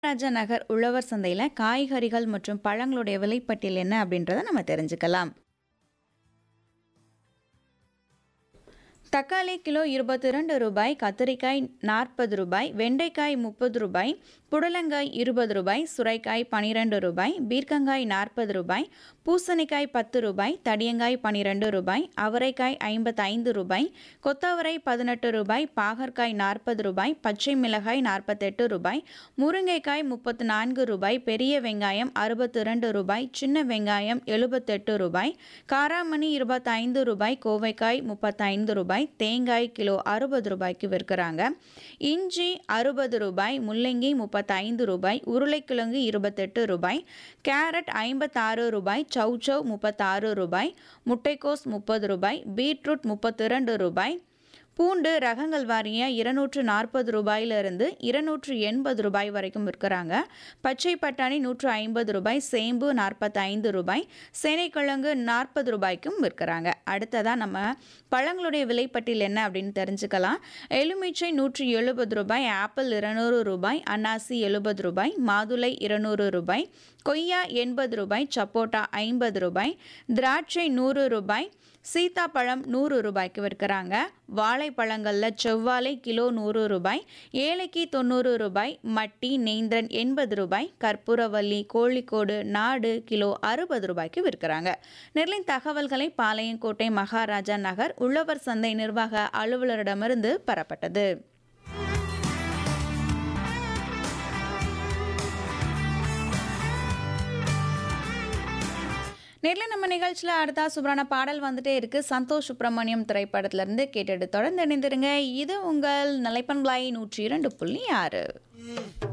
ராஜா நகர் உழவர் சந்தையில் காய்கறிகள் மற்றும் பழங்களுடைய விலைப்பட்டியல் என்ன அப்படின்றத நம்ம தெரிஞ்சுக்கலாம் தக்காளி கிலோ இருபத்தி ரெண்டு ரூபாய் கத்திரிக்காய் நாற்பது ரூபாய் வெண்டைக்காய் முப்பது ரூபாய் புடலங்காய் இருபது ரூபாய் சுரைக்காய் பனிரெண்டு ரூபாய் பீர்க்கங்காய் நாற்பது ரூபாய் பூசணிக்காய் பத்து ரூபாய் தடியங்காய் பனிரெண்டு ரூபாய் அவரைக்காய் ஐம்பத்தைந்து ரூபாய் கொத்தவரை பதினெட்டு ரூபாய் பாகற்காய் நாற்பது ரூபாய் பச்சை மிளகாய் நாற்பத்தெட்டு ரூபாய் முருங்கைக்காய் முப்பத்து நான்கு ரூபாய் பெரிய வெங்காயம் அறுபத்தி ரெண்டு ரூபாய் சின்ன வெங்காயம் எழுபத்தெட்டு ரூபாய் காராமணி இருபத்தைந்து ரூபாய் கோவைக்காய் முப்பத்தைந்து ரூபாய் தேங்காய் கிலோ அறுபது ரூபாய்க்கு விற்கிறாங்க இஞ்சி அறுபது ரூபாய் முள்ளங்கி முப்பத்தைந்து ரூபாய் உருளைக்கிழங்கு இருபத்தெட்டு ரூபாய் கேரட் ஐம்பத்தாறு ரூபாய் சௌச்சவ் முப்பத்தாறு ரூபாய் முட்டைக்கோஸ் முப்பது ரூபாய் பீட்ரூட் முப்பத்தி ரெண்டு ரூபாய் பூண்டு ரகங்கள் வாரியாக இருநூற்று நாற்பது ரூபாயிலிருந்து இருநூற்று எண்பது ரூபாய் வரைக்கும் விற்கிறாங்க பச்சை பட்டாணி நூற்று ஐம்பது ரூபாய் சேம்பு நாற்பத்தைந்து ரூபாய் சேனைக்கிழங்கு நாற்பது ரூபாய்க்கும் விற்கிறாங்க அடுத்ததாக நம்ம பழங்களுடைய விலைப்பட்டியல் என்ன அப்படின்னு தெரிஞ்சுக்கலாம் எலுமிச்சை நூற்றி எழுபது ரூபாய் ஆப்பிள் இருநூறு ரூபாய் அன்னாசி எழுபது ரூபாய் மாதுளை இருநூறு ரூபாய் கொய்யா எண்பது ரூபாய் சப்போட்டா ஐம்பது ரூபாய் திராட்சை நூறு ரூபாய் சீத்தாப்பழம் நூறு ரூபாய்க்கு விற்கிறாங்க வாழைப்பழங்களில் செவ்வாழை கிலோ நூறு ரூபாய் ஏலைக்கு தொண்ணூறு ரூபாய் மட்டி நெய்ந்திரன் எண்பது ரூபாய் கற்பூரவல்லி கோழிக்கோடு நாடு கிலோ அறுபது ரூபாய்க்கு விற்கிறாங்க நெல்லின் தகவல்களை பாளையங்கோட்டை மகாராஜா நகர் உழவர் சந்தை நிர்வாக அலுவலரிடமிருந்து பெறப்பட்டது நேரில் நம்ம நிகழ்ச்சியில் அடுத்தா சூப்பரான பாடல் வந்துட்டே இருக்கு சந்தோஷ் சுப்பிரமணியம் திரைப்படத்திலிருந்து கேட்டுட்டு தொடர்ந்து இணைந்திருங்க இது உங்கள் நிலைப்பண்பலாய் நூற்றி இரண்டு புள்ளி ஆறு